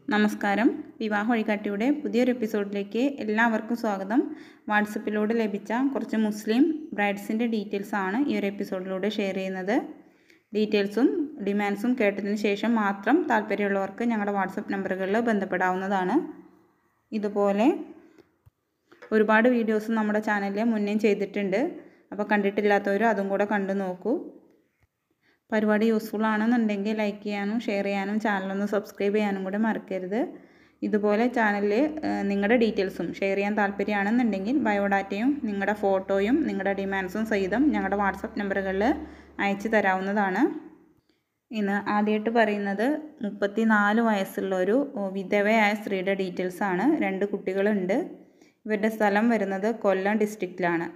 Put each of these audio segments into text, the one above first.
നമസ്കാരം വിവാഹ വഴികാട്ടിയുടെ പുതിയൊരു എപ്പിസോഡിലേക്ക് എല്ലാവർക്കും സ്വാഗതം വാട്സപ്പിലൂടെ ലഭിച്ച കുറച്ച് മുസ്ലിം ബ്രൈഡ്സിൻ്റെ ഡീറ്റെയിൽസ് ആണ് ഈ ഒരു എപ്പിസോഡിലൂടെ ഷെയർ ചെയ്യുന്നത് ഡീറ്റെയിൽസും ഡിമാൻഡ്സും കേട്ടതിന് ശേഷം മാത്രം താല്പര്യമുള്ളവർക്ക് ഞങ്ങളുടെ വാട്സപ്പ് നമ്പറുകളിൽ ബന്ധപ്പെടാവുന്നതാണ് ഇതുപോലെ ഒരുപാട് വീഡിയോസ് നമ്മുടെ ചാനലിൽ മുന്നേ ചെയ്തിട്ടുണ്ട് അപ്പോൾ കണ്ടിട്ടില്ലാത്തവർ അതും കൂടെ കണ്ടു നോക്കൂ പരിപാടി യൂസ്ഫുൾ ആണെന്നുണ്ടെങ്കിൽ ലൈക്ക് ചെയ്യാനും ഷെയർ ചെയ്യാനും ചാനലൊന്ന് സബ്സ്ക്രൈബ് ചെയ്യാനും കൂടെ മറക്കരുത് ഇതുപോലെ ചാനലിൽ നിങ്ങളുടെ ഡീറ്റെയിൽസും ഷെയർ ചെയ്യാൻ താല്പര്യമാണെന്നുണ്ടെങ്കിൽ ബയോഡാറ്റയും നിങ്ങളുടെ ഫോട്ടോയും നിങ്ങളുടെ ഡിമാൻഡ്സും സഹിതം ഞങ്ങളുടെ വാട്സപ്പ് നമ്പറുകളിൽ അയച്ചു തരാവുന്നതാണ് ഇന്ന് ആദ്യമായിട്ട് പറയുന്നത് മുപ്പത്തി നാല് വയസ്സുള്ള ഒരു വിധവയായ സ്ത്രീയുടെ ഡീറ്റെയിൽസ് ആണ് രണ്ട് കുട്ടികളുണ്ട് ഇവരുടെ സ്ഥലം വരുന്നത് കൊല്ലം ഡിസ്ട്രിക്റ്റിലാണ്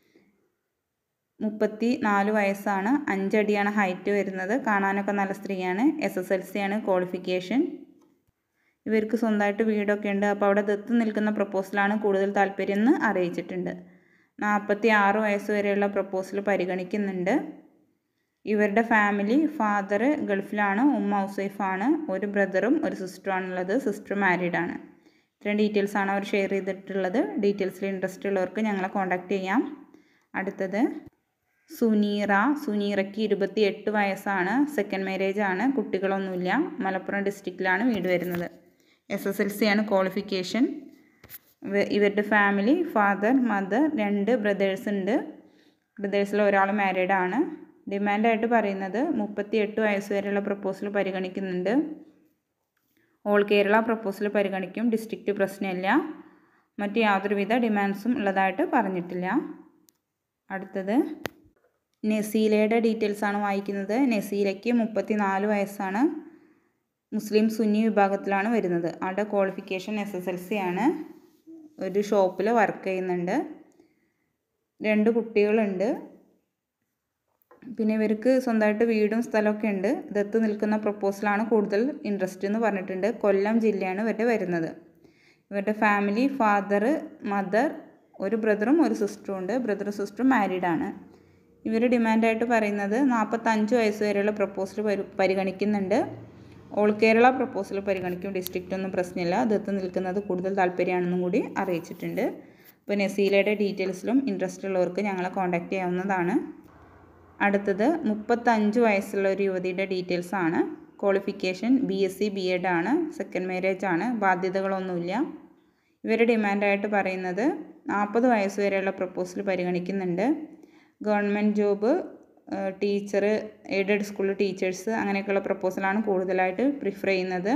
മുപ്പത്തി നാല് വയസ്സാണ് അഞ്ചടിയാണ് ഹൈറ്റ് വരുന്നത് കാണാനൊക്കെ നല്ല സ്ത്രീയാണ് എസ് എസ് എൽ സി ആണ് ക്വാളിഫിക്കേഷൻ ഇവർക്ക് സ്വന്തമായിട്ട് വീടൊക്കെ ഉണ്ട് അപ്പോൾ അവിടെ ദത്ത് നിൽക്കുന്ന പ്രപ്പോസലാണ് കൂടുതൽ താല്പര്യം എന്ന് അറിയിച്ചിട്ടുണ്ട് നാൽപ്പത്തി ആറ് വയസ്സ് വരെയുള്ള പ്രപ്പോസൽ പരിഗണിക്കുന്നുണ്ട് ഇവരുടെ ഫാമിലി ഫാദർ ഗൾഫിലാണ് ഉമ്മ ഹൗസ് വൈഫാണ് ഒരു ബ്രദറും ഒരു സിസ്റ്ററുമാണുള്ളത് സിസ്റ്റർ മാരീഡാണ് ഇത്രയും ഡീറ്റെയിൽസാണ് അവർ ഷെയർ ചെയ്തിട്ടുള്ളത് ഡീറ്റെയിൽസിൽ ഇൻട്രസ്റ്റ് ഉള്ളവർക്ക് ഞങ്ങളെ കോൺടാക്റ്റ് ചെയ്യാം അടുത്തത് സുനീറ സുനീറയ്ക്ക് ഇരുപത്തി എട്ട് വയസ്സാണ് സെക്കൻഡ് മാരേജ് ആണ് കുട്ടികളൊന്നുമില്ല മലപ്പുറം ഡിസ്ട്രിക്റ്റിലാണ് വീട് വരുന്നത് എസ് എസ് എൽ സി ആണ് ക്വാളിഫിക്കേഷൻ ഇവരുടെ ഫാമിലി ഫാദർ മദർ രണ്ട് ബ്രദേഴ്സ് ഉണ്ട് ബ്രദേഴ്സിൽ ഒരാൾ മാരീഡ് ആണ് ഡിമാൻഡായിട്ട് പറയുന്നത് മുപ്പത്തി എട്ട് വയസ്സ് വരെയുള്ള പ്രപ്പോസൽ പരിഗണിക്കുന്നുണ്ട് ഓൾ കേരള പ്രപ്പോസൽ പരിഗണിക്കും ഡിസ്ട്രിക്റ്റ് പ്രശ്നമില്ല മറ്റ് യാതൊരുവിധ ഡിമാൻഡ്സും ഉള്ളതായിട്ട് പറഞ്ഞിട്ടില്ല അടുത്തത് നസീലയുടെ ഡീറ്റെയിൽസ് ആണ് വായിക്കുന്നത് നസീലയ്ക്ക് മുപ്പത്തി നാല് വയസ്സാണ് മുസ്ലിം സുന്നി വിഭാഗത്തിലാണ് വരുന്നത് ആളുടെ qualification S S L C ആണ് ഒരു ഷോപ്പിൽ വർക്ക് ചെയ്യുന്നുണ്ട് രണ്ട് കുട്ടികളുണ്ട് പിന്നെ ഇവർക്ക് സ്വന്തമായിട്ട് വീടും സ്ഥലമൊക്കെ ഉണ്ട് ദത്ത് നിൽക്കുന്ന പ്രപ്പോസലാണ് കൂടുതൽ ഇൻട്രസ്റ്റ് എന്ന് പറഞ്ഞിട്ടുണ്ട് കൊല്ലം ജില്ലയാണ് ഇവരുടെ വരുന്നത് ഇവരുടെ ഫാമിലി ഫാദർ മദർ ഒരു ബ്രദറും ഒരു സിസ്റ്ററും ഉണ്ട് ബ്രദറും സിസ്റ്ററും മാരീഡാണ് ഇവർ ഡിമാൻഡായിട്ട് പറയുന്നത് നാൽപ്പത്തഞ്ച് വയസ്സ് വരെയുള്ള പ്രപ്പോസൽ പരി പരിഗണിക്കുന്നുണ്ട് ഓൾ കേരള പ്രപ്പോസൽ പരിഗണിക്കും ഡിസ്ട്രിക്റ്റ് ഒന്നും പ്രശ്നമില്ല ദത്ത് നിൽക്കുന്നത് കൂടുതൽ താല്പര്യമാണെന്നും കൂടി അറിയിച്ചിട്ടുണ്ട് അപ്പോൾ നസീലയുടെ ഡീറ്റെയിൽസിലും ഇൻട്രസ്റ്റ് ഉള്ളവർക്ക് ഞങ്ങളെ കോൺടാക്റ്റ് ചെയ്യാവുന്നതാണ് അടുത്തത് മുപ്പത്തഞ്ച് വയസ്സുള്ള ഒരു യുവതിയുടെ ഡീറ്റെയിൽസ് ആണ് qualification B S C B Ed ആണ് സെക്കൻഡ് മാരേജ് ആണ് ബാധ്യതകളൊന്നുമില്ല ഇവർ ഡിമാൻഡായിട്ട് പറയുന്നത് നാൽപ്പത് വയസ്സ് വരെയുള്ള പ്രപ്പോസൽ പരിഗണിക്കുന്നുണ്ട് ഗവൺമെൻറ് ജോബ് ടീച്ചർ എയ്ഡഡ് സ്കൂളിൽ ടീച്ചേഴ്സ് അങ്ങനെയൊക്കെയുള്ള പ്രപ്പോസലാണ് കൂടുതലായിട്ട് പ്രിഫർ ചെയ്യുന്നത്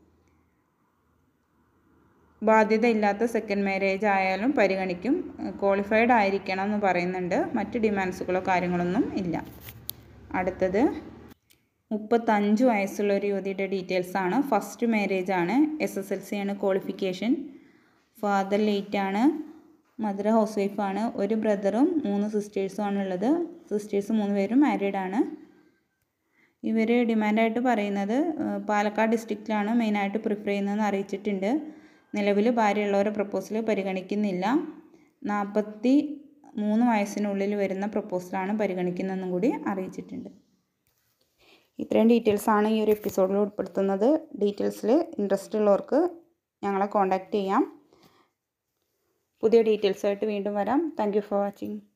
ബാധ്യത ഇല്ലാത്ത സെക്കൻഡ് മാരേജ് ആയാലും പരിഗണിക്കും ക്വാളിഫൈഡ് ആയിരിക്കണം എന്ന് പറയുന്നുണ്ട് മറ്റ് ഡിമാൻഡ്സുകളോ കാര്യങ്ങളൊന്നും ഇല്ല അടുത്തത് മുപ്പത്തഞ്ച് വയസ്സുള്ള ഒരു യുവതിയുടെ ഡീറ്റെയിൽസ് ആണ് ഫസ്റ്റ് മാരേജ് ആണ് എസ് എസ് എൽ സി ആണ് ക്വാളിഫിക്കേഷൻ ഫാദർ ലേറ്റ് ആണ് മദർ ഹൗസ് വൈഫാണ് ഒരു ബ്രദറും മൂന്ന് സിസ്റ്റേഴ്സും ആണ് ഉള്ളത് സിസ്റ്റേഴ്സ് മൂന്ന് പേരും മാരീഡ് ആണ് ഇവർ ഡിമാൻഡായിട്ട് പറയുന്നത് പാലക്കാട് ഡിസ്ട്രിക്റ്റിലാണ് മെയിനായിട്ട് പ്രിഫർ ചെയ്യുന്നതെന്ന് അറിയിച്ചിട്ടുണ്ട് നിലവിൽ ഭാര്യയുള്ളവരെ പ്രപ്പോസൽ പരിഗണിക്കുന്നില്ല നാൽപ്പത്തി മൂന്ന് വയസ്സിനുള്ളിൽ വരുന്ന പ്രപ്പോസലാണ് പരിഗണിക്കുന്നതെന്നും കൂടി അറിയിച്ചിട്ടുണ്ട് ഇത്രയും ഡീറ്റെയിൽസാണ് ഈ ഒരു എപ്പിസോഡിൽ ഉൾപ്പെടുത്തുന്നത് ഡീറ്റെയിൽസിൽ ഇൻട്രസ്റ്റ് ഉള്ളവർക്ക് ഞങ്ങളെ കോൺടാക്റ്റ് ചെയ്യാം പുതിയ ഡീറ്റെയിൽസായിട്ട് വീണ്ടും വരാം താങ്ക് ഫോർ വാച്ചിങ്